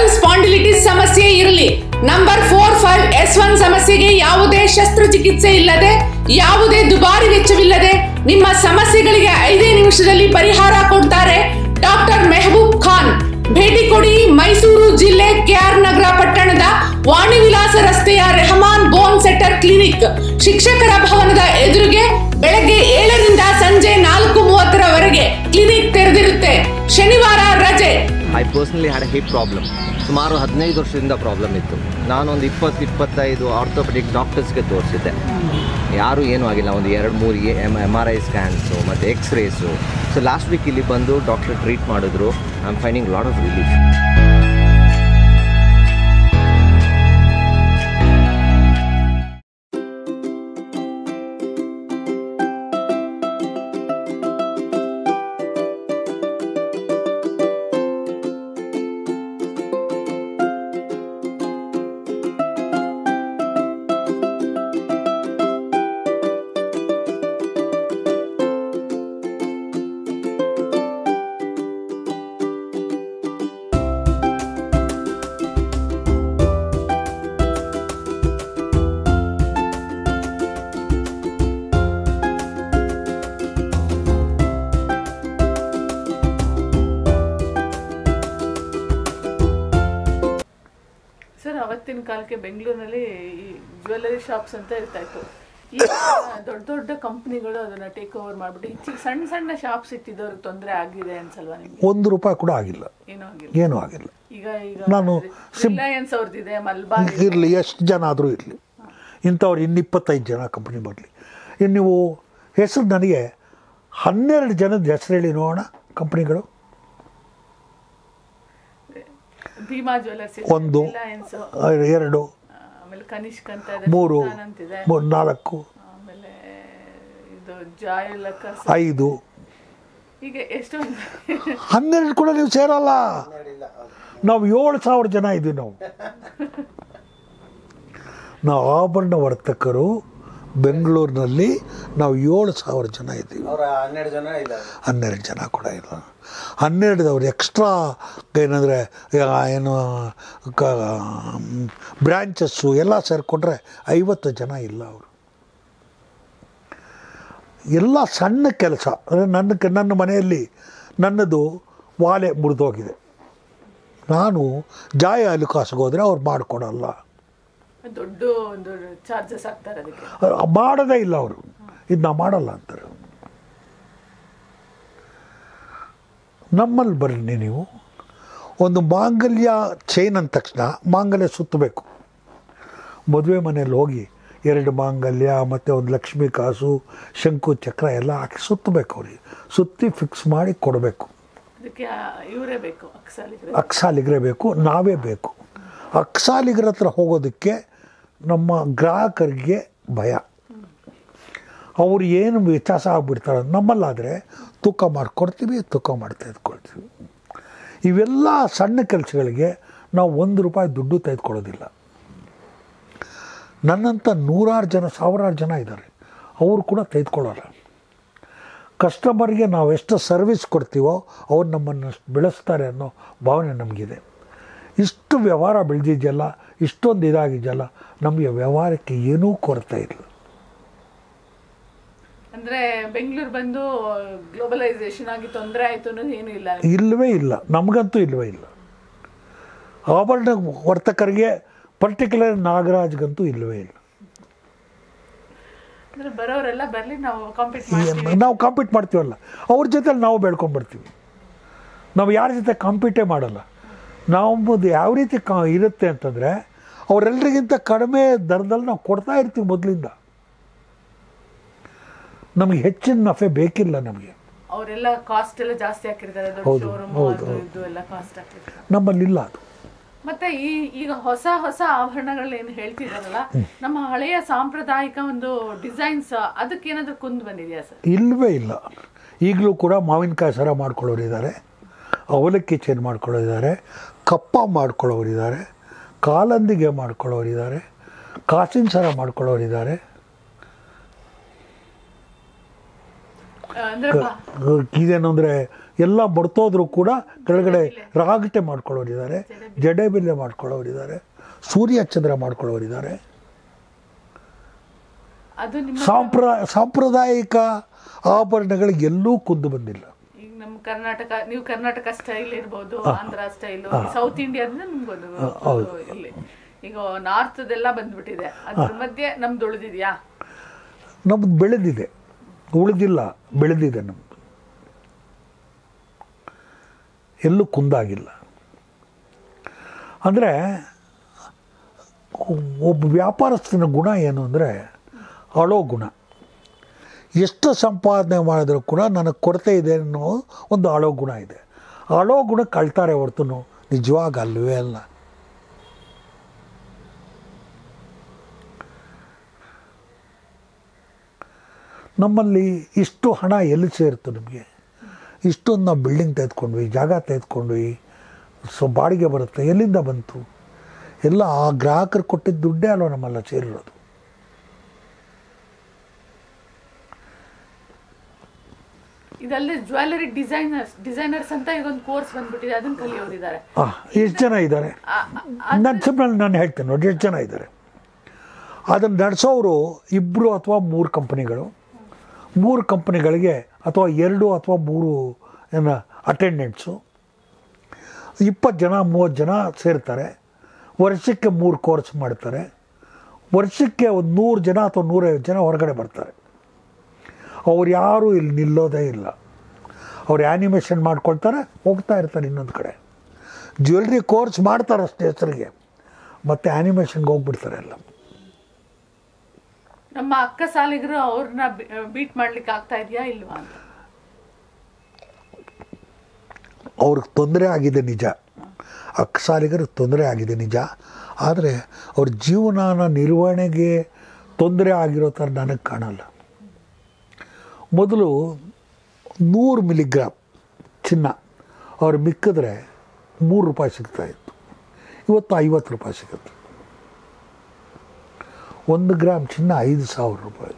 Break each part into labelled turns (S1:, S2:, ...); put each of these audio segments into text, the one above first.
S1: cervical spondylitis ಸಮಸ್ಯೆ ಇರಲಿ number four five S one ಸಮಸ್ಯೆಗೆ ಯಾವುದೇ ಶಸ್ತ್ರಚಿಕಿತ್ಸೆ ಇಲ್ಲದೆ ಯಾವುದೇ ದುಬಾರಿ ವೆಚ್ಚವಿಲ್ಲದೆ ನಿಮ್ಮ ಸಮಸ್ಯೆಗಳಿಗೆ ಐದೇ ನಿಮಿಷದಲ್ಲಿ ಪರಿಹಾರ ಕೊಡ್ತಾರೆ ಡಾಕ್ಟರ್ ಮೆಹಬೂಬ್ ಖಾನ್ ಭೇಟಿ ಕೊಡಿ ಮೈಸೂರು ಜಿಲ್ಲೆ ಕೆಆರ್ ನಗರ ಪಟ್ಟಣದ ವಾಣಿ ವಿಲಾಸ ರಸ್ತೆಯ ರೆಹಮಾನ್ ಬೋನ್ ಸೆಟ್ಟರ್ ಕ್ಲಿನಿಕ್ ಶಿಕ್ಷಕರ ಭವನದ ಎದುರಿಗೆ ಬೆಳಗ್ಗೆ ಏಳರಿಂದ ಸಂಜೆ ನಾಲ್ಕು ಮೂವತ್ತರವರೆಗೆ ಕ್ಲಿನಿಕ್ ತೆರೆದಿರುತ್ತೆ ಶನಿವಾರ ರಜೆ
S2: I personally had hip problem ಸುಮಾರು ಹದಿನೈದು ವರ್ಷದಿಂದ ಪ್ರಾಬ್ಲಮ್ ಇತ್ತು ನಾನೊಂದು ಇಪ್ಪತ್ತು ಇಪ್ಪತ್ತೈದು ಆರ್ಥೋಪೆಡಿಕ್ ಡಾಕ್ಟರ್ಸ್ಗೆ ತೋರಿಸಿದ್ದೆ ಯಾರೂ ಏನೂ ಆಗಿಲ್ಲ ಒಂದು ಎರಡು ಮೂರು M M R I scans ಮತ್ತು ಎಕ್ಸ್ರೇಸು ಸೊ ಲಾಸ್ಟ್ ವೀಕ್ ಇಲ್ಲಿ ಬಂದು ಡಾಕ್ಟರ್ ಟ್ರೀಟ್ ಮಾಡಿದ್ರು I am finding lot of relief
S3: sir ಅವತ್ತಿನ ಕಾಲಕ್ಕೆ ಬೆಂಗಳೂರಿನಲ್ಲಿ ಈ ಜ್ಯುವೆಲ್ಲರಿ ಶಾಪ್ಸ್ ಅಂತ ಇರ್ತಾ ಇತ್ತು ಈಗ ದೊಡ್ಡ ದೊಡ್ಡ ಕಂಪ್ನಿಗಳು ಅದನ್ನ ಟೇಕ್ ಓವರ್ ಮಾಡ್ಬಿಟ್ಟು ಈ ಸಣ್ಣ ಸಣ್ಣ ಶಾಪ್ಸ್ ಇಟ್ಟಿದ್ದವ್ರಿಗೆ ತೊಂದರೆ ಆಗಿದೆ ಅನ್ಸಲ್ವಾ ನಿಮ್ಗೆ
S4: ಒಂದು ರೂಪಾಯಿ ಕೂಡ ಆಗಿಲ್ಲ
S3: ಏನೂ ಆಗಿಲ್ಲ
S4: ಏನೂ ಆಗಿಲ್ಲ
S3: ಈಗ ಈಗ
S4: ನಾನು ಸಿಂ-
S3: ರಿಲಯನ್ಸ್ ಅವ್ರದ್ದಿದೆ ಮಲ್ಬಾರ್
S4: ಇರಲಿ ಎಷ್ಟು ಜನ ಆದರೂ ಇರಲಿ ಇಂಥವ್ರು ಇನ್ನಿಪ್ಪತ್ತೈದು ಜನ ಕಂಪ್ನಿ ಬರಲಿ ಇನ್ನು ನೀವು ಹೆಸರು ನನಗೆ ಹನ್ನೆರಡು ಜನದ ಹೆಸರು ಹೇಳಿ ನೋಡೋಣ ಕಂಪ್ನಿಗಳು
S3: ಭೀಮಾ ಜ್ಯುವೆಲ್ಲರ್ಸ್
S4: ಒಂದು
S3: ರಿಲಯನ್ಸ್
S4: ಆ, ಎರಡು
S3: ಆಮೇಲೆ ಕನಿಷ್ಕ್ ಅಂತ ಇದೆ
S4: ಮೂರು
S3: ಸುಲ್ತಾನ್ ಅಂತಿದೆ
S4: ಮೂರು ನಾಲ್ಕು
S3: ಆಮೇಲೆ ಇದು ಜಾಯಲಕರ್ಸ್
S4: ಐದು
S3: ಈಗ ಎಷ್ಟೊಂದು
S4: ಹನ್ನೆರಡು ಕೂಡ ನೀವು ಸೇರಲ್ಲ ನಾವು ಏಳು ಸಾವಿರ ಜನ ಇದ್ದೀವಿ ನಾವು ನಾವು ಆಭರಣ ವರ್ತಕರು ಬೆಂಗಳೂರಿನಲ್ಲಿ ನಾವು ಏಳು ಸಾವಿರ ಜನ ಇದ್ದೀವಿ
S5: ಅವರ ಹನ್ನೆರಡು ಜನ ಇದ್ದಾರೆ
S4: ಹನ್ನೆರಡು ಜನ ಕೂಡ ಇಲ್ಲ ಹನ್ನೆರಡು ಎಕ್ಸ್ಟ್ರಾ ಏನಂದರೆ ಏನು ಕ ಬ್ರ್ಯಾಂಚಸ್ಸು ಎಲ್ಲ ಸೇರಿಕೊಂಡ್ರೆ ಐವತ್ತು ಜನ ಇಲ್ಲ ಅವರು ಎಲ್ಲ ಸಣ್ಣ ಕೆಲಸ ಅಂದರೆ ನನ್ನ ನನ್ನ ಮನೆಯಲ್ಲಿ ನನ್ನದು ವಾಲೆ ಮುರಿದೋಗಿದೆ ನಾನು ಜಾಯ ಅಲುಕಾಸ್ಗೆ ಹೋದರೆ ಅವ್ರು ಮಾಡಿಕೊಡಲ್ಲ
S3: ದೊಡ್ಡ ಒಂದು ಚಾರ್ಜಸ್ ಆಗ್ತಾರೆ ಅದಕ್ಕೆ
S4: ಅವ್ರು ಮಾಡೋದೇ ಇಲ್ಲ ಅವರು ಇದು ನಾ ಮಾಡಲ್ಲ ಅಂತಾರೆ ನಮ್ಮಲ್ಲಿ ಬರ್ರಿ ನೀವು ಒಂದು ಮಾಂಗಲ್ಯ ಚೈನ್ ಅಂದ ತಕ್ಷಣ ಮಾಂಗಲ್ಯ ಸುತ್ತಬೇಕು ಮದುವೆ ಮನೇಲಿ ಹೋಗಿ ಎರಡು ಮಾಂಗಲ್ಯ ಮತ್ತು ಒಂದು ಲಕ್ಷ್ಮಿ ಕಾಸು ಶಂಕು ಚಕ್ರ ಎಲ್ಲ ಹಾಕಿ ಸುತ್ತಬೇಕು ಅವ್ರಿಗೆ ಸುತ್ತಿ ಫಿಕ್ಸ್ ಮಾಡಿ ಕೊಡಬೇಕು
S3: ಅದಕ್ಕೆ ಇವರೇ ಬೇಕು ಅಕ್ಸಾಲಿಗ್ರೆ
S4: ಅಕ್ಸಾಲಿಗ್ರೆ ಬೇಕು ನಾವೇ ಬೇಕು ಅಕ್ಸಾಲಿಗ್ರ ಹತ್ರ ಹೋಗೋದಕ್ಕೆ ನಮ್ಮ ಗ್ರಾಹಕರಿಗೆ ಭಯ ಅವ್ರು ಏನು ವ್ಯತ್ಯಾಸ ಆಗ್ಬಿಡ್ತಾರೆ ನಮ್ಮಲ್ಲಾದರೆ ತೂಕ ಮಾಡಿಕೊಡ್ತೀವಿ ತೂಕ ಮಾಡಿ ತೆಗೆದುಕೊಳ್ತೀವಿ ಇವೆಲ್ಲ ಸಣ್ಣ ಕೆಲಸಗಳಿಗೆ ನಾವು ಒಂದು ರೂಪಾಯಿ ದುಡ್ಡು ತೆಗೆದುಕೊಳ್ಳೋದಿಲ್ಲ ನನ್ನಂಥ ನೂರಾರು ಜನ ಸಾವಿರಾರು ಜನ ಇದ್ದಾರೆ ಅವರು ಕೂಡ ತೆಗೆದುಕೊಳ್ಳೋಲ್ಲ ಕಸ್ಟಮರ್ಗೆ ನಾವು ಎಷ್ಟು ಸರ್ವಿಸ್ ಕೊಡ್ತೀವೋ ಅವ್ರು ನಮ್ಮನ್ನು ಬೆಳೆಸ್ತಾರೆ ಅನ್ನೋ ಭಾವನೆ ನಮಗಿದೆ ಇಷ್ಟು ವ್ಯವಹಾರ ಬೆಳೆದಿದೆಯಲ್ಲ ಇಷ್ಟೊಂದು ಇದಾಗಿದೆಯಲ್ಲ ನಮಗೆ ವ್ಯವಹಾರಕ್ಕೆ ಏನೂ ಕೊರತೆ ಇಲ್ಲ
S3: ಅಂದ್ರೆ ಬೆಂಗಳೂರು ಬಂದು ಗ್ಲೋಬಲೈಸೇಷನ್ ಆಗಿ ತೊಂದರೆ ಆಯ್ತು ಅನ್ನೋದು ಏನು ಇಲ್ಲ
S4: ಇಲ್ಲವೇ ಇಲ್ಲ ನಮಗಂತೂ ಇಲ್ಲವೇ ಇಲ್ಲ ಆಭರಣ ವರ್ತಕರಿಗೆ ಪರ್ಟಿಕ್ಯುಲರ್ ನಾಗರಾಜ್ಗಂತೂ ಇಲ್ಲವೇ ಇಲ್ಲ
S3: ಅಂದ್ರೆ ಬರೋರೆಲ್ಲ ಬರ್ಲಿ ನಾವು ಕಾಂಪೀಟ್
S4: ಈ
S3: ಮಾಡ್ತೀವಿ
S4: ನಾವು ಕಾಂಪೀಟ್ ಮಾಡ್ತೀವಲ್ಲ ಅವ್ರ ಜೊತೆಲಿ ನಾವು ಬೆಳ್ಕೊಂಡ್ಬರ್ತೀವಿ ನಾವು ಯಾರ ಜೊತೆ ಕಾಂಪೀಟೇ ಮಾಡಲ್ಲ ನಮ್ಮದು ಯಾವ ರೀತಿ ಕಾ ಇರುತ್ತೆ ಅಂತಂದರೆ ಅವರೆಲ್ಲರಿಗಿಂತ ಕಡಿಮೆ ದರದಲ್ಲಿ ನಾವು ಕೊಡ್ತಾ ಇರ್ತೀವಿ ಮೊದಲಿಂದ ನಮಗೆ ಹೆಚ್ಚಿನ ನಫೆ ಬೇಕಿಲ್ಲ ನಮಗೆ
S3: ಅವರೆಲ್ಲ ಕಾಸ್ಟ್ ಎಲ್ಲ ಜಾಸ್ತಿ ಹಾಕಿರ್ತಾರೆ ದೊಡ್ಡ
S4: ಹೌದು,
S3: ಶೋರೂಮ್
S4: ಹೌದು,
S3: ಅದು ಇದು ಎಲ್ಲ ಕಾಸ್ಟ್ ಹಾಕಿರ್ತಾರೆ
S4: ನಮ್ಮಲ್ಲಿಲ್ಲ ಅದು
S3: ಮತ್ತೆ ಈ ಈಗ ಹೊಸ ಹೊಸ ಆಭರಣಗಳು ಏನು ಹೇಳ್ತಿದಾರಲ್ಲ ನಮ್ಮ ಹಳೆಯ ಸಾಂಪ್ರದಾಯಿಕ ಒಂದು ಡಿಸೈನ್ಸ್ ಅದಕ್ಕೆ ಏನಾದ್ರು ಕುಂದ್ ಬಂದಿದೆಯಾ ಸರ್
S4: ಇಲ್ಲವೇ ಇಲ್ಲ ಈಗಲೂ ಕೂಡ ಮಾವಿನಕಾಯಿ ಸರ ಮಾಡ್ಕೊಳ್ಳೋರಿದ್ದಾರೆ ಅವಲಕ್ಕಿ ಚೇನ್ ಮಾಡ್ಕೊಳ್ಳೋರಿದ್ದಾರೆ ಕಪ್ಪ ಮಾಡ್ಕೊಳ್ಳೋರಿದ್ದಾರೆ ಕಾಲಂದಿಗೆ ಮಾಡ್ಕೊಳ್ಳೋರಿದ್ದಾರೆ ಕಾಸಿನ ಸರ ಮಾಡ್ಕೊಳ್ಳೋರಿದ್ದಾರೆ
S3: ಅಂದ್ರೆ ಬಾ-
S4: ಇದೇನು ಅಂದರೆ ಎಲ್ಲ ಬಡ್ತೋದ್ರು ಕೂಡ ಕೆಳಗಡೆ ರಾಗಟೆ ಮಾಡ್ಕೊಳ್ಳೋರಿದ್ದಾರೆ ಜಡೆಬಿಲ್ಲೆ ಮಾಡ್ಕೊಳ್ಳೋರಿದ್ದಾರೆ ಸೂರ್ಯ ಚಂದ್ರ ಮಾಡ್ಕೊಳ್ಳೋರಿದ್ದಾರೆ
S3: ಅದು ನಿಮ್ಮ
S4: ಸಾಂಪ್ರ ಸಾಂಪ್ರದಾಯಿಕ ಆಭರಣಗಳಿಗೆ ಎಲ್ಲೂ ಕುದ್ದು ಬಂದಿಲ್ಲ
S3: ಈಗ ನಮ್ಮ ಕರ್ನಾಟಕ ನೀವು ಕರ್ನಾಟಕ ಸ್ಟೈಲ್ ಇರ್ಬೋದು ಆಂಧ್ರ ಸ್ಟೈಲ್ ಸೌತ್ ಇಂಡಿಯಾ ಅಂದ್ರೆ ನಿಮ್ಗೊಂದು ಇಲ್ಲಿ ಈಗ ನಾರ್ತ್ ಎಲ್ಲ ಬಂದ್ಬಿಟ್ಟಿದೆ ಅದ್ರ ಮಧ್ಯೆ ನಮ್ದು ಉಳಿದಿದ್ಯಾ
S4: ನಮ್ದು ಬೆಳೆದಿದೆ ಉಳಿದಿಲ್ಲ ಬೆಳೆದಿದೆ ನಮ್ಮದು ಎಲ್ಲೂ ಕುಂದಾಗಿಲ್ಲ ಅಂದರೆ ಒಬ್ಬ ವ್ಯಾಪಾರಸ್ಥನ ಗುಣ ಏನು ಅಂದರೆ ಅಳೋ ಗುಣ ಎಷ್ಟು ಸಂಪಾದನೆ ಮಾಡಿದ್ರೂ ಕೂಡ ನನಗೆ ಕೊರತೆ ಇದೆ ಅನ್ನೋ ಒಂದು ಅಳೋ ಗುಣ ಇದೆ ಅಳೋ ಗುಣಕ್ಕೆ ಅಳ್ತಾರೆ ಹೊರತು ನಿಜವಾಗ ಅಲ್ವೇ ಅಲ್ಲ ನಮ್ಮಲ್ಲಿ ಇಷ್ಟು ಹಣ ಎಲ್ಲಿ ಸೇರಿತು ನಮಗೆ ಇಷ್ಟೊಂದು ನಾವು ಬಿಲ್ಡಿಂಗ್ ತೆಗೆದುಕೊಂಡ್ವಿ ಜಾಗ ತೆಗೆದುಕೊಂಡ್ವಿ ಸೊ ಬಾಡಿಗೆ ಬರುತ್ತೆ ಎಲ್ಲಿಂದ ಬಂತು ಎಲ್ಲ ಆ ಗ್ರಾಹಕರು ಕೊಟ್ಟಿದ್ದ ದುಡ್ಡೇ ಅಲ್ವ ನಮ್ಮೆಲ್ಲ ಸೇರಿರೋದು
S3: ಇದಲ್ಲದೆ ಜ್ಯುವೆಲರಿ ಡಿಸೈನರ್ಸ್ ಡಿಸೈನರ್ಸ್ ಅಂತ ಈಗ ಒಂದು ಕೋರ್ಸ್ ಬಂದ್ಬಿಟ್ಟಿದೆ ಅದನ್ನ ಕಲಿಯೋರಿದ್ದಾರೆ
S4: ಹಾಂ ಎಷ್ಟು ಜನ ಇದ್ದಾರೆ ನನ್ನ ಸಿಂಪಲ್ ನಾನು ಹೇಳ್ತೇನೆ ನೋಡಿ ಎಷ್ಟು ಜನ ಇದ್ದಾರೆ ಅದನ್ನು ನಡೆಸೋರು ಇಬ್ಬರು ಅಥವಾ ಮೂರು ಕಂಪನಿಗಳು ಮೂರು ಕಂಪನಿಗಳಿಗೆ ಅಥವಾ ಎರಡು ಅಥವಾ ಮೂರು ಏನು ಅಟೆಂಡೆಂಟ್ಸು ಇಪ್ಪತ್ತು ಜನ ಮೂವತ್ತು ಜನ ಸೇರ್ತಾರೆ ವರ್ಷಕ್ಕೆ ಮೂರು ಕೋರ್ಸ್ ಮಾಡ್ತಾರೆ ವರ್ಷಕ್ಕೆ ಒಂದು ನೂರು ಜನ ಅಥವಾ ನೂರೈವತ್ತು ಜನ ಹೊರಗಡೆ ಬರ್ತಾರೆ ಅವ್ರು ಯಾರೂ ಇಲ್ಲಿ ನಿಲ್ಲೋದೇ ಇಲ್ಲ ಅವ್ರು ಆ್ಯನಿಮೇಷನ್ ಮಾಡ್ಕೊಳ್ತಾರೆ ಹೋಗ್ತಾ ಇರ್ತಾರೆ ಇನ್ನೊಂದು ಕಡೆ ಜ್ಯುವೆಲ್ರಿ ಕೋರ್ಸ್ ಮಾಡ್ತಾರೆ ಅಷ್ಟೇ ಹೆಸರಿಗೆ ಮತ್ತು ಆ್ಯನಿಮೇಷನ್ಗೆ ಹೋಗ್ಬಿಡ್ತಾರೆ ಎಲ್ಲ
S3: ನಮ್ಮ ಅಕ್ಕ ಸಾಲಿಗರು ಅವ್ರನ್ನ ಬೀಟ್ ಮಾಡ್ಲಿಕ್ಕೆ ಆಗ್ತಾ ಇದೆಯಾ ಇಲ್ವಾ ಅಂತ
S4: ಅವ್ರಿಗೆ ತೊಂದರೆ ಆಗಿದೆ ನಿಜ ಅಕ್ಕಸಾಲಿಗರಿಗೆ ತೊಂದರೆ ಆಗಿದೆ ನಿಜ ಆದರೆ ಅವ್ರ ಜೀವನಾನ ನಿರ್ವಹಣೆಗೆ ತೊಂದರೆ ಆಗಿರೋ ಥರ ನನಗೆ ಕಾಣಲ್ಲ ಮೊದಲು ನೂರು ಮಿಲಿಗ್ರಾಮ್ ಚಿನ್ನ ಅವ್ರು ಮಿಕ್ಕಿದ್ರೆ ಮೂರು ರೂಪಾಯಿ ಸಿಗ್ತಾಯಿತ್ತು ಇವತ್ತು ಐವತ್ತು ರೂಪಾಯಿ ಸಿಗುತ್ತೆ ಒಂದು ಗ್ರಾಮ್ ಚಿನ್ನ ಐದು ಸಾವಿರ ರೂಪಾಯಿ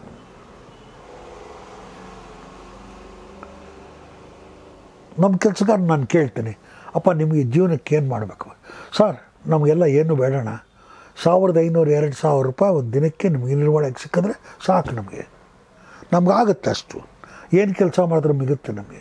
S4: ನಮ್ಮ ಕೆಲಸಗಾರ ನಾನು ಕೇಳ್ತೀನಿ ಅಪ್ಪ ನಿಮಗೆ ಜೀವನಕ್ಕೆ ಏನು ಮಾಡಬೇಕು ಸರ್ ನಮಗೆಲ್ಲ ಏನು ಬೇಡಣ ಸಾವಿರದ ಐನೂರು ಎರಡು ಸಾವಿರ ರೂಪಾಯಿ ಒಂದು ದಿನಕ್ಕೆ ನಿಮಗೆ ನಿರ್ವಹಣೆಗೆ ಸಿಕ್ಕಿದ್ರೆ ಸಾಕು ನಮಗೆ ನಮಗಾಗುತ್ತೆ ಅಷ್ಟು ಏನು ಕೆಲಸ ಮಾಡಿದ್ರೆ ಮಿಗುತ್ತೆ ನಮಗೆ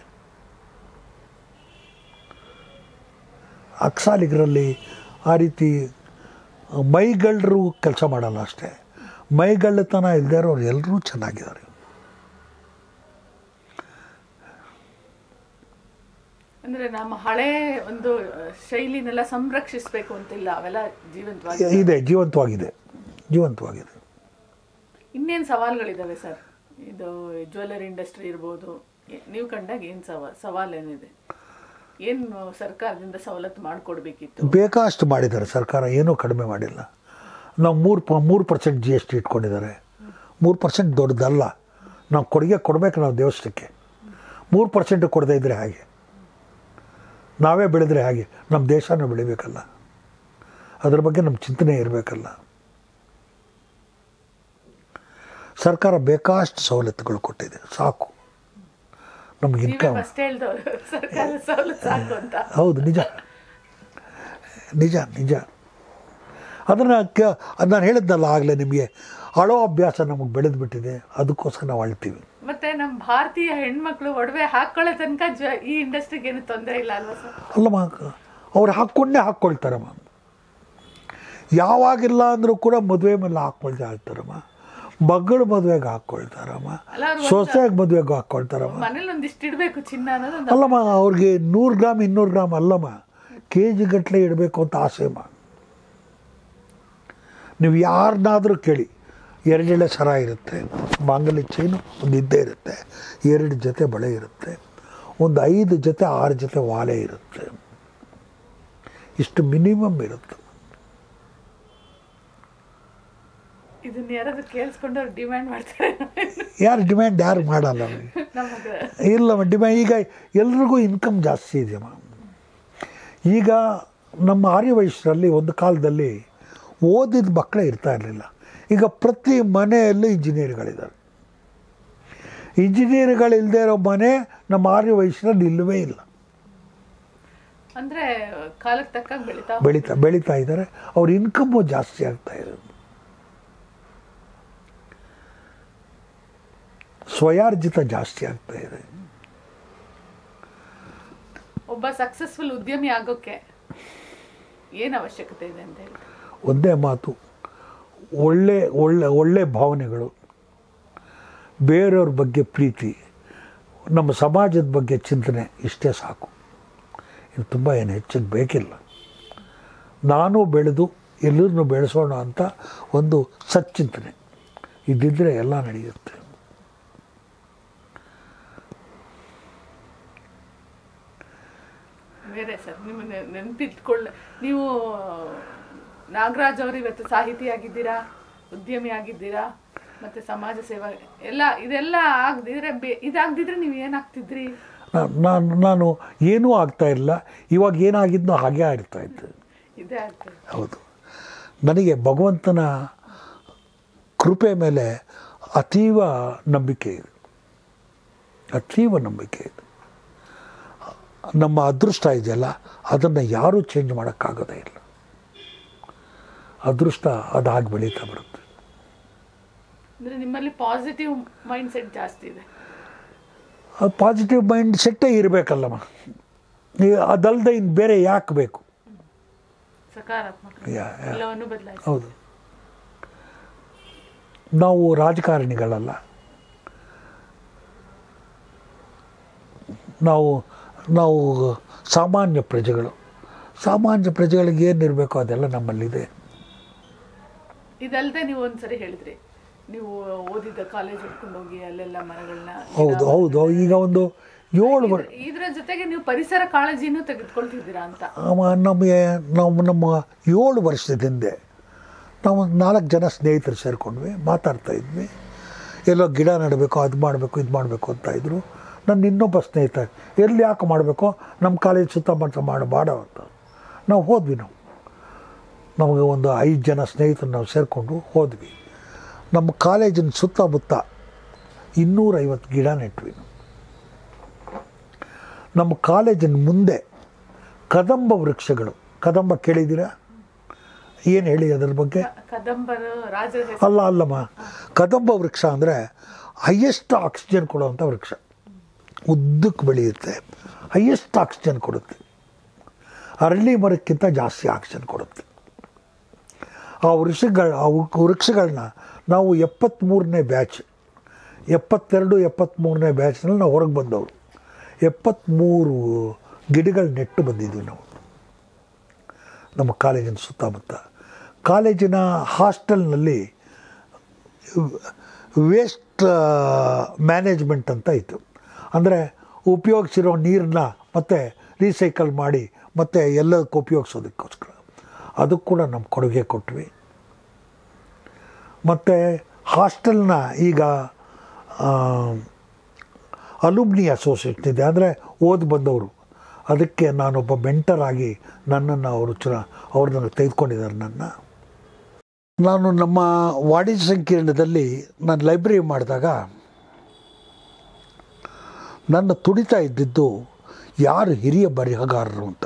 S4: ಅಕ್ಸಾಲಿಗರಲ್ಲಿ ಆ ರೀತಿ ಮೈಗಳ್ಳರು ಕೆಲಸ ಮಾಡಲ್ಲ ಅಷ್ಟೇ ಮೈಗಳ್ಳತನ ಇಲ್ಲದೆ ಇರೋರು ಎಲ್ಲರೂ ಚೆನ್ನಾಗಿದ್ದಾರೆ
S3: ಅಂದ್ರೆ ನಮ್ಮ ಹಳೆ ಒಂದು ಶೈಲಿನೆಲ್ಲ ಸಂರಕ್ಷಿಸ್ಬೇಕು ಅಂತಿಲ್ಲ ಅವೆಲ್ಲ ಜೀವಂತವಾಗಿ
S4: ಇದೆ ಜೀವಂತವಾಗಿದೆ ಜೀವಂತವಾಗಿದೆ
S3: ಇನ್ನೇನು ಸವಾಲುಗಳಿದಾವೆ ಸರ್ ಇದು ಜ್ಯುವೆಲರಿ ಇಂಡಸ್ಟ್ರಿ ಇರ್ಬೋದು ಏ- ನೀವು ಕಂಡಾಗ ಏನು ಸವಾಲ್ ಸವಾಲ್ ಏನಿದೆ ಏನು ಸರ್ಕಾರದಿಂದ ಸವಲತ್ತು ಮಾಡಿಕೊಡ್ಬೇಕಿತ್ತು
S4: ಬೇಕಾಷ್ಟು ಮಾಡಿದ್ದಾರೆ ಸರ್ಕಾರ ಏನೂ ಕಡಿಮೆ ಮಾಡಿಲ್ಲ ನಾವು ಮೂರು ಪ ಮೂರು ಪರ್ಸೆಂಟ್ ಜಿ ಎಸ್ ಟಿ ಇಟ್ಕೊಂಡಿದ್ದಾರೆ ಮೂರು ಪರ್ಸೆಂಟ್ ದೊಡ್ಡದಲ್ಲ ನಾವು ಕೊಡುಗೆ ಕೊಡಬೇಕು ನಾವು ದೇವಸ್ಥಕ್ಕೆ ಮೂರು ಪರ್ಸೆಂಟ್ ಕೊಡದೇ ಇದ್ದರೆ ಹಾಗೆ ನಾವೇ ಬೆಳೆದ್ರೆ ಹಾಗೆ ನಮ್ಮ ದೇಶನ ಬೆಳಿಬೇಕಲ್ಲ ಅದ್ರ ಬಗ್ಗೆ ನಮ್ಮ ಚಿಂತನೆ ಇರಬೇಕಲ್ಲ ಸರ್ಕಾರ ಬೇಕಾಷ್ಟು ಸವಲತ್ತುಗಳು ಕೊಟ್ಟಿದೆ ಸಾಕು ನಮ್ಗೆ
S3: ನೀವೇ
S4: ಇನ್ಕಮ್
S3: ಫಸ್ಟ್ ಹೇಳ್ದವ್ರು ಸರ್ಕಾರ ಸವಲತ್ತು ಸಾಕು ಅಂತ
S4: ಹೌದು ನಿಜ ನಿಜ ನಿಜ ಅದನ್ನು ಕ ನಾನು ಹೇಳಿದ್ದಲ್ಲ ಆಗಲೇ ನಿಮಗೆ ಅಳೋ ಅಭ್ಯಾಸ ನಮಗೆ ಬೆಳೆದು ಬಿಟ್ಟಿದೆ ಅದಕ್ಕೋಸ್ಕರ ನಾವು ಅಳ್ತೀವಿ
S3: ಮತ್ತೆ ನಮ್ಮ ಭಾರತೀಯ ಹೆಣ್ಮಕ್ಳು ಒಡವೆ ಹಾಕೊಳ್ಳೋ ತನಕ ಜ್ವ- ಈ ಇಂಡಸ್ಟ್ರಿಗೆ ಏನು ತೊಂದರೆ ಇಲ್ಲ ಅಲ್ವಾ ಸರ್
S4: ಅಲ್ಲಮ್ಮ ಅವ್ರು ಹಾಕ್ಕೊಂಡೇ ಹಾಕ್ಕೊಳ್ತಾರಮ್ಮ ಯಾವಾಗಿಲ್ಲ ಅಂದರೂ ಕೂಡ ಮದುವೆ ಮೇಲೆ ಹಾಕ್ಕೊಳ್ತಾ ಇರ್ತಾರಮ್ಮ ಮಗಳು ಮದುವೆಗೆ ಹಾಕ್ಕೊಳ್ತಾರಮ್ಮ
S3: ಅಲ್ಲ ಅವ್ರು
S4: ಸೊಸೆಗೆ ಮದುವೆಗೆ ಹಾಕ್ಕೊಳ್ತಾರಮ್ಮ
S3: ಮನೇಲಿ ಒಂದಿಷ್ಟು ಇಡಬೇಕು ಚಿನ್ನ ಅನ್ನೋದು ಒಂದು
S4: ಅಲ್ಲಮ್ಮ ಅವ್ರಿಗೆ ನೂರು ಗ್ರಾಮ್ ಇನ್ನೂರು ಗ್ರಾಮ್ ಅಲ್ಲಮ್ಮ ಕೆ ಜಿ ಗಟ್ಟಲೆ ಇಡಬೇಕು ಅಂತ ಆಸೆಮ್ಮ ನೀವು ಯಾರನ್ನಾದರೂ ಕೇಳಿ ಎರಡೆಳೆ ಸರ ಇರುತ್ತೆ ಮಾಂಗಲ್ಯ ಚೈನು ಒಂದು ಇದ್ದೇ ಇರುತ್ತೆ ಎರಡು ಜೊತೆ ಬಳೆ ಇರುತ್ತೆ ಒಂದು ಐದು ಜೊತೆ ಆರು ಜೊತೆ ವಾಲೆ ಇರುತ್ತೆ ಇಷ್ಟು ಮಿನಿಮಮ್ ಇರುತ್ತೆ
S3: ಇದನ್ನ ಯಾರಾದ್ರೂ ಕೇಳಿಸ್ಕೊಂಡು ಅವ್ರು ಡಿಮ್ಯಾಂಡ್ ಮಾಡ್ತಾರೆ
S4: ಯಾರು ಡಿಮ್ಯಾಂಡ್ ಯಾರು ಮಾಡಲ್ಲ
S3: ನಮಗೆ
S4: ಇಲ್ಲಮ್ಮ ಡಿಮ್ಯಾಂಡ್ ಈಗ ಎಲ್ರಿಗೂ ಇನ್ಕಮ್ ಜಾಸ್ತಿ ಇದೆಯಮ್ಮ ಈಗ ನಮ್ಮ ಆರ್ಯವೈಶ್ಯರಲ್ಲಿ ಒಂದು ಕಾಲದಲ್ಲಿ ಓದಿದ ಮಕ್ಕಳೇ ಇರ್ತಾ ಇರಲಿಲ್ಲ ಈಗ ಪ್ರತಿ ಮನೆಯಲ್ಲೂ ಇಂಜಿನಿಯರ್ಗಳಿದ್ದಾರೆ ಇಂಜಿನಿಯರ್ಗಳಿಲ್ಲದೆ ಇರೋ ಮನೆ ನಮ್ಮ ಆರ್ಯ ವಯಸ್ಸಿನಲ್ಲಿ ಇಲ್ಲವೇ ಇಲ್ಲ
S3: ಅಂದ್ರೆ ಕಾಲಕ್ಕೆ ತಕ್ಕಂಗೆ ಬೆಳಿತಾ
S4: ಬೆಳೀತಾ ಬೆಳೀತಾ ಇದ್ದಾರೆ ಅವ್ರ ಇನ್ಕಮ್ಮು ಜಾಸ್ತಿ ಆಗ್ತಾ ಇರೋದು ಸ್ವಯಾರ್ಜಿತ ಜಾಸ್ತಿ ಆಗ್ತಾ ಇದೆ
S3: ಒಬ್ಬ ಸಕ್ಸಸ್ಫುಲ್ ಉದ್ಯಮಿ ಆಗೋಕ್ಕೆ ಏನ್ ಅವಶ್ಯಕತೆ ಇದೆ ಅಂತ ಹೇಳಿ
S4: ಒಂದೇ ಮಾತು ಒಳ್ಳೆ ಒಳ್ಳೆ ಒಳ್ಳೆ ಭಾವನೆಗಳು ಬೇರೆಯವ್ರ ಬಗ್ಗೆ ಪ್ರೀತಿ ನಮ್ಮ ಸಮಾಜದ ಬಗ್ಗೆ ಚಿಂತನೆ ಇಷ್ಟೇ ಸಾಕು ಇದು ತುಂಬ ಏನು ಹೆಚ್ಚಿಗೆ ಬೇಕಿಲ್ಲ ನಾನು ಬೆಳೆದು ಎಲ್ಲರನ್ನೂ ಬೆಳೆಸೋಣ ಅಂತ ಒಂದು ಸಚ್ಚಿಂತನೆ ಇದ್ದಿದ್ದರೆ ಎಲ್ಲ ನಡೆಯುತ್ತೆ
S3: ಬೇರೆ ಸರ್ ನಿಮ್ಮ ನೆ- ನೆನ್ಪಿಟ್ಕೊಳ್ಳ ನೀವು ನಾಗರಾಜ್ ಅವರು ಇವತ್ತು ಸಾಹಿತಿ ಆಗಿದ್ದೀರಾ ಉದ್ಯಮಿ ಆಗಿದ್ದೀರಾ ಮತ್ತೆ ಸಮಾಜ ಸೇವಾ ಎಲ್ಲ ಇದೆಲ್ಲ ಆಗದಿದ್ರೆ ಇದಾಗದಿದ್ರೆ ನೀವು ಏನಾಗ್ತಿದ್ರಿ
S4: ನಾ- ನಾನು ನಾನು ಏನೂ ಆಗ್ತಾ ಇಲ್ಲ ಇವಾಗ ಏನಾಗಿದ್ನೋ ಹಾಗೆ ಆಡ್ತಾ ಇದ್ದೆ
S3: ಇದೇ ಆಗ್ತದೆ
S4: ಹೌದು ನನಗೆ ಭಗವಂತನ ಕೃಪೆ ಮೇಲೆ ಅತೀವ ನಂಬಿಕೆ ಇದೆ ಅತೀವ ನಂಬಿಕೆ ಇದೆ ನಮ್ಮ ಅದೃಷ್ಟ ಇದೆಯಲ್ಲ ಅದನ್ನು ಯಾರೂ ಚೇಂಜ್ ಮಾಡೋಕ್ಕಾಗೋದೇ ಇಲ್ಲ ಅದೃಷ್ಟ ಅದಾಗಿ ಬೆಳೀತಾ ಬರುತ್ತೆ
S3: ಅಂದ್ರೆ ನಿಮ್ಮಲ್ಲಿ ಪಾಸಿಟಿವ್ ಮೈಂಡ್ ಸೆಟ್ ಜಾಸ್ತಿ ಇದೆ
S4: ಪಾಸಿಟಿವ್ ಮೈಂಡ್ ಸೆಟ್ಟೇ ಇರಬೇಕಲ್ಲಮ್ಮ ಅದಲ್ಲದೆ ಇನ್ನು ಬೇರೆ ಯಾಕೆ ಬೇಕು
S3: ಸಕಾರಾತ್ಮಕ
S4: ಯಾ- ಯಾ-
S3: ಎಲ್ಲವನ್ನು ಬದಲಾಯಿಸಿ
S4: ಹೌದು ನಾವು ರಾಜಕಾರಣಿಗಳಲ್ಲ ನಾವು ನಾವು ಸಾಮಾನ್ಯ ಪ್ರಜೆಗಳು ಸಾಮಾನ್ಯ ಪ್ರಜೆಗಳಿಗೆ ಏನಿರಬೇಕೋ ಅದೆಲ್ಲ ನಮ್ಮಲ್ಲಿದೆ
S3: ಇದಲ್ಲದೆ ನೀವು ಒಂದ್ಸರಿ ಹೇಳಿದ್ರಿ ನೀವು ಓದಿದ್ದ ಕಾಲೇಜ್ ಹುಡ್ಕೊಂಡು ಹೋಗಿ ಅಲ್ಲೆಲ್ಲ ಮರಗಳನ್ನ
S4: ಹೌದು ಹೌದು ಈಗ ಒಂದು ಏಳು ವರ್
S3: ಇದ್ರ ಜೊತೆಗೆ ನೀವು ಪರಿಸರ ಕಾಳಜಿನೂ ತೆಗೆದುಕೊಳ್ತಿದ್ದೀರಾ ಅಂತ
S4: ಅವ ನಮಗೆ ನಾವು ನಮ್ಮ ಏಳು ವರ್ಷದ ಹಿಂದೆ ನಾವು ಒಂದು ನಾಲ್ಕು ಜನ ಸ್ನೇಹಿತರು ಸೇರಿಕೊಂಡ್ವಿ ಮಾತಾಡ್ತಾ ಇದ್ವಿ ಎಲ್ಲೋ ಗಿಡ ನೆಡಬೇಕು ಅದು ಮಾಡಬೇಕು ಇದು ಮಾಡಬೇಕು ಅಂತ ಇದ್ರು ನನ್ನ ಇನ್ನೊಬ್ಬ ಸ್ನೇಹಿತ ಎಲ್ಲಿ ಯಾಕೆ ಮಾಡಬೇಕು ನಮ್ಮ ಕಾಲೇಜ್ ಸುತ್ತಮುತ್ತ ಮಾಡಿ ಮಾಡೋ ಅಂತ ನಾವು ಹೋದ್ವಿ ನಾವು ನಮಗೆ ಒಂದು ಐದು ಜನ ಸ್ನೇಹಿತರು ನಾವು ಸೇರಿಕೊಂಡು ಹೋದ್ವಿ ನಮ್ಮ ಕಾಲೇಜಿನ ಸುತ್ತಮುತ್ತ ಇನ್ನೂರೈವತ್ತು ಗಿಡ ನೆಟ್ವಿ ನಾವು ನಮ್ಮ ಕಾಲೇಜಿನ ಮುಂದೆ ಕದಂಬ ವೃಕ್ಷಗಳು ಕದಂಬ ಕೇಳಿದ್ದೀರಾ ಏನು ಹೇಳಿ ಅದರ ಬಗ್ಗೆ
S3: ಕದಂಬರು ರಾಜರ ಹೆಸರು
S4: ಅಲ್ಲ ಅಲ್ಲಮ್ಮ ಕದಂಬ ವೃಕ್ಷ ಅಂದರೆ ಹೈಯೆಸ್ಟ್ ಆಕ್ಸಿಜನ್ ಕೊಡುವಂಥ ವೃಕ್ಷ ಉದ್ದಕ್ಕೆ ಬೆಳೆಯುತ್ತೆ ಹೈಯೆಸ್ಟ್ ಆಕ್ಸಿಜನ್ ಕೊಡುತ್ತೆ ಅರಳಿ ಮರಕ್ಕಿಂತ ಜಾಸ್ತಿ ಆಕ್ಸಿಜನ್ ಕೊಡುತ್ತೆ ಆ ವೃಕ್ಷಗಳ ಆ ವೃ- ವೃಕ್ಷಗಳನ್ನ ನಾವು ಎಪ್ಪತ್ತ್ಮೂರನೇ ಬ್ಯಾಚ್ ಎಪ್ಪತ್ತೆರಡು ಎಪ್ಪತ್ತ್ಮೂರನೇ ಬ್ಯಾಚ್ನಲ್ಲಿ ನಾವು ಹೊರಗೆ ಬಂದವರು ಎಪ್ಪತ್ತ್ಮೂರು ಗಿಡಗಳು ನೆಟ್ಟು ಬಂದಿದ್ವಿ ನಾವು ನಮ್ಮ ಕಾಲೇಜಿನ ಸುತ್ತಮುತ್ತ ಕಾಲೇಜಿನ ಹಾಸ್ಟೆಲ್ನಲ್ಲಿ ವೇಸ್ಟ್ ಮ್ಯಾನೇಜ್ಮೆಂಟ್ ಅಂತ ಇತ್ತು ಅಂದರೆ ಉಪಯೋಗಿಸಿರೋ ನೀರನ್ನ ಮತ್ತೆ ರೀಸೈಕಲ್ ಮಾಡಿ ಮತ್ತೆ ಎಲ್ಲದಕ್ಕೂ ಉಪಯೋಗಿಸೋದಕ್ಕೋಸ್ಕರ ಅದಕ್ಕೆ ಕೂಡ ನಮ್ಮ ಕೊಡುಗೆ ಕೊಟ್ವಿ ಮತ್ತು ಹಾಸ್ಟೆಲ್ನ ಈಗ ಅಲುಮ್ನಿ ಅಸೋಸಿಯೇಷನ್ ಇದೆ ಅಂದರೆ ಓದಿ ಬಂದವರು ಅದಕ್ಕೆ ನಾನೊಬ್ಬ ಮೆಂಟರ್ ಆಗಿ ನನ್ನನ್ನು ಅವರು ಚುನ ಅವ್ರು ನನಗೆ ತೆಗೆದುಕೊಂಡಿದ್ದಾರೆ ನನ್ನ ನಾನು ನಮ್ಮ ವಾಣಿಜ್ಯ ಸಂಕೀರ್ಣದಲ್ಲಿ ನಾನು ಲೈಬ್ರರಿ ಮಾಡಿದಾಗ ನನ್ನ ತುಡಿತಾ ಇದ್ದಿದ್ದು ಯಾರು ಹಿರಿಯ ಬರಹಗಾರರು ಅಂತ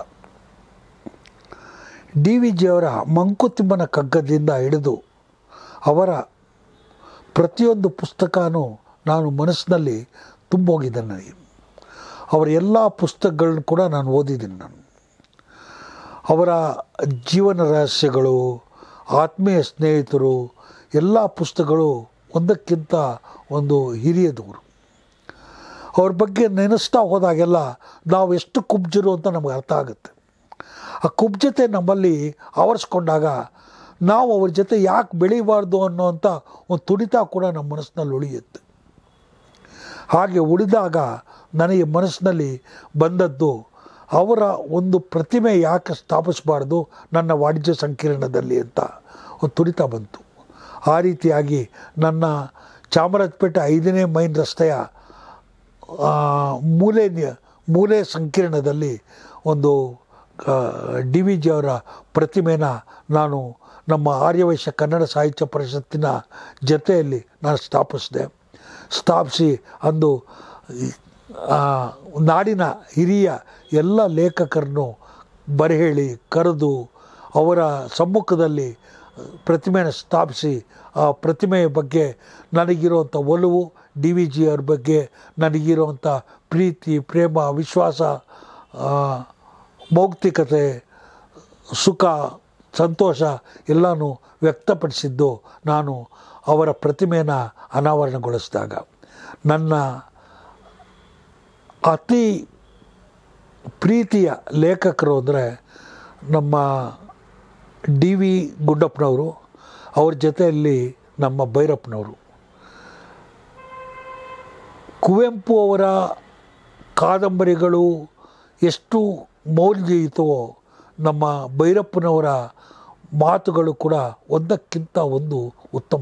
S4: ಡಿ ವಿ ಜಿಯವರ ಮಂಕುತಿಮ್ಮನ ಕಗ್ಗದಿಂದ ಹಿಡಿದು ಅವರ ಪ್ರತಿಯೊಂದು ಪುಸ್ತಕನೂ ನಾನು ಮನಸ್ಸಿನಲ್ಲಿ ತುಂಬೋಗಿದೆ ನನಗೆ ಅವರ ಎಲ್ಲ ಪುಸ್ತಕಗಳನ್ನ ಕೂಡ ನಾನು ಓದಿದ್ದೀನಿ ನಾನು ಅವರ ಜೀವನ ರಹಸ್ಯಗಳು ಆತ್ಮೀಯ ಸ್ನೇಹಿತರು ಎಲ್ಲ ಪುಸ್ತಕಗಳು ಒಂದಕ್ಕಿಂತ ಒಂದು ಹಿರಿಯದವರು ಅವ್ರ ಬಗ್ಗೆ ನೆನೆಸ್ತಾ ಹೋದಾಗೆಲ್ಲ ನಾವು ಎಷ್ಟು ಕುಬ್ಜರು ಅಂತ ನಮಗೆ ಅರ್ಥ ಆಗುತ್ತೆ ಆ ಕುಬ್ಜತೆ ನಮ್ಮಲ್ಲಿ ಆವರಿಸ್ಕೊಂಡಾಗ ನಾವು ಅವ್ರ ಜೊತೆ ಯಾಕೆ ಬೆಳೀಬಾರ್ದು ಅನ್ನೋವಂಥ ಒಂದು ತುಡಿತ ಕೂಡ ನಮ್ಮ ಮನಸ್ಸಿನಲ್ಲಿ ಉಳಿಯುತ್ತೆ ಹಾಗೆ ಉಳಿದಾಗ ನನಗೆ ಮನಸ್ಸಿನಲ್ಲಿ ಬಂದದ್ದು ಅವರ ಒಂದು ಪ್ರತಿಮೆ ಯಾಕೆ ಸ್ಥಾಪಿಸಬಾರ್ದು ನನ್ನ ವಾಣಿಜ್ಯ ಸಂಕೀರ್ಣದಲ್ಲಿ ಅಂತ ಒಂದು ತುಡಿತ ಬಂತು ಆ ರೀತಿಯಾಗಿ ನನ್ನ ಚಾಮರಾಜಪೇಟೆ ಐದನೇ ಮೈನ್ ರಸ್ತೆಯ ಆ, ಮೂಲೆ ನಿ- ಮೂಲೆ ಸಂಕೀರ್ಣದಲ್ಲಿ ಒಂದು ಡಿ ವಿ ಜಿ ಅವರ ಪ್ರತಿಮೆನ ನಾನು ನಮ್ಮ ಆರ್ಯವೈಶ್ಯ ಕನ್ನಡ ಸಾಹಿತ್ಯ ಪರಿಷತ್ತಿನ ಜೊತೆಯಲ್ಲಿ ನಾನು ಸ್ಥಾಪಿಸಿದೆ ಸ್ಥಾಪಿಸಿ ಅಂದು ಈ, ಆ, ನಾಡಿನ ಹಿರಿಯ ಎಲ್ಲ ಲೇಖಕರನ್ನು ಬರಹೇಳಿ ಕರೆದು ಅವರ ಸಮ್ಮುಖದಲ್ಲಿ ಪ್ರತಿಮೆಯನ್ನು ಸ್ಥಾಪಿಸಿ ಆ ಪ್ರತಿಮೆಯ ಬಗ್ಗೆ ನನಗಿರುವಂಥ ಒಲವು ಡಿ ವಿ ಜಿ ಅವ್ರ ಬಗ್ಗೆ ನನಗಿರುವಂಥ ಪ್ರೀತಿ ಪ್ರೇಮ ವಿಶ್ವಾಸ ಆ, ಮೌಕ್ತಿಕತೆ ಸುಖ ಸಂತೋಷ ಎಲ್ಲನೂ ವ್ಯಕ್ತಪಡಿಸಿದ್ದು ನಾನು ಅವರ ಪ್ರತಿಮೆಯನ್ನು ಅನಾವರಣಗೊಳಿಸಿದಾಗ ನನ್ನ ಅತಿ ಪ್ರೀತಿಯ ಲೇಖಕರು ಅಂದರೆ ನಮ್ಮ ಡಿ ವಿ ಗುಡ್ಡಪ್ಪನವರು ಅವ್ರ ಜೊತೆಯಲ್ಲಿ ನಮ್ಮ ಭೈರಪ್ಪನವರು ಕುವೆಂಪು ಅವರ ಕಾದಂಬರಿಗಳು ಎಷ್ಟು ಮೌಲ್ಯಯುತವೋ ನಮ್ಮ ಭೈರಪ್ಪನವರ ಮಾತುಗಳು ಕೂಡ ಒಂದಕ್ಕಿಂತ ಒಂದು ಉತ್ತಮ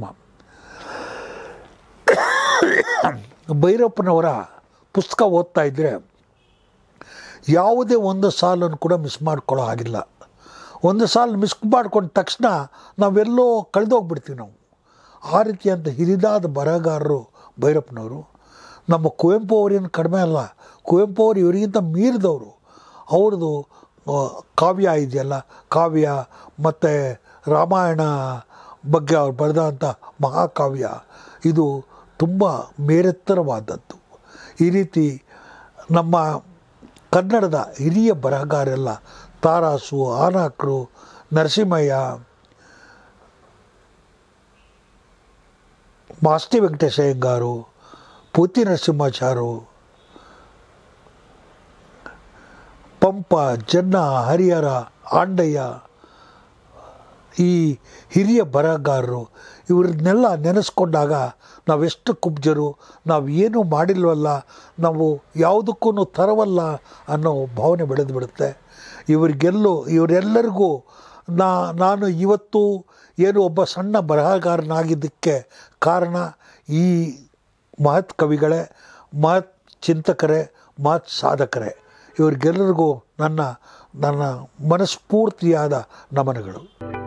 S4: ಭೈರಪ್ಪನವರ ಪುಸ್ತಕ ಓದ್ತಾ ಇದ್ದರೆ ಯಾವುದೇ ಒಂದು ಸಾಲನ್ನು ಕೂಡ ಮಿಸ್ ಮಾಡ್ಕೊಳ್ಳೋ ಆಗಿಲ್ಲ ಒಂದು ಸಾಲು ಮಿಸ್ ಮಾಡ್ಕೊಂಡ ತಕ್ಷಣ ನಾವೆಲ್ಲೋ ಕಳೆದೋಗ್ಬಿಡ್ತೀವಿ ನಾವು ಆ ರೀತಿಯಂಥ ಹಿರಿದಾದ ಬರಹಗಾರರು ಭೈರಪ್ಪನವರು ನಮ್ಮ ಕುವೆಂಪು ಅವರೇನು ಕಡಿಮೆ ಅಲ್ಲ ಕುವೆಂಪು ಅವರು ಇವರಿಗಿಂತ ಮೀರಿದವರು ಅವ್ರದ್ದು ಆ, ಕಾವ್ಯ ಇದೆಯಲ್ಲ ಕಾವ್ಯ ಮತ್ತು ರಾಮಾಯಣ ಬಗ್ಗೆ ಅವ್ರು ಬರೆದಂಥ ಮಹಾಕಾವ್ಯ ಇದು ತುಂಬ ಮೇರೆತ್ತರವಾದದ್ದು ಈ ರೀತಿ ನಮ್ಮ ಕನ್ನಡದ ಹಿರಿಯ ಬರಹಗಾರೆಲ್ಲ ತಾರಾಸು ಆನಾಕ್ರು ನರಸಿಂಹಯ್ಯ ಮಾಸ್ತಿ ವೆಂಕಟೇಶ ಅಯ್ಯಂಗಾರು ಪೂತಿ ನರಸಿಂಹಾಚಾರು ಪಂಪ ಜನ್ನ ಹರಿಹರ ಆಂಡಯ್ಯ ಈ ಹಿರಿಯ ಬರಹಗಾರರು ಇವ್ರನ್ನೆಲ್ಲ ನೆನೆಸ್ಕೊಂಡಾಗ ನಾವೆಷ್ಟು ಕುಬ್ಜರು ನಾವು ಏನೂ ಮಾಡಿಲ್ವಲ್ಲ ನಾವು ಯಾವುದಕ್ಕೂ ತರವಲ್ಲ ಅನ್ನೋ ಭಾವನೆ ಬೆಳೆದು ಬಿಡುತ್ತೆ ಇವರಿಗೆಲ್ಲೂ ಇವರೆಲ್ಲರಿಗೂ ನಾ ನಾನು ಇವತ್ತು ಏನು ಒಬ್ಬ ಸಣ್ಣ ಬರಹಗಾರನಾಗಿದ್ದಕ್ಕೆ ಕಾರಣ ಈ ಮಹತ್ ಕವಿಗಳೇ ಮಹತ್ ಚಿಂತಕರೇ ಮಹತ್ ಸಾಧಕರೇ ಇವರಿಗೆಲ್ಲರಿಗೂ ನನ್ನ ನನ್ನ ಮನಸ್ಫೂರ್ತಿಯಾದ ನಮನಗಳು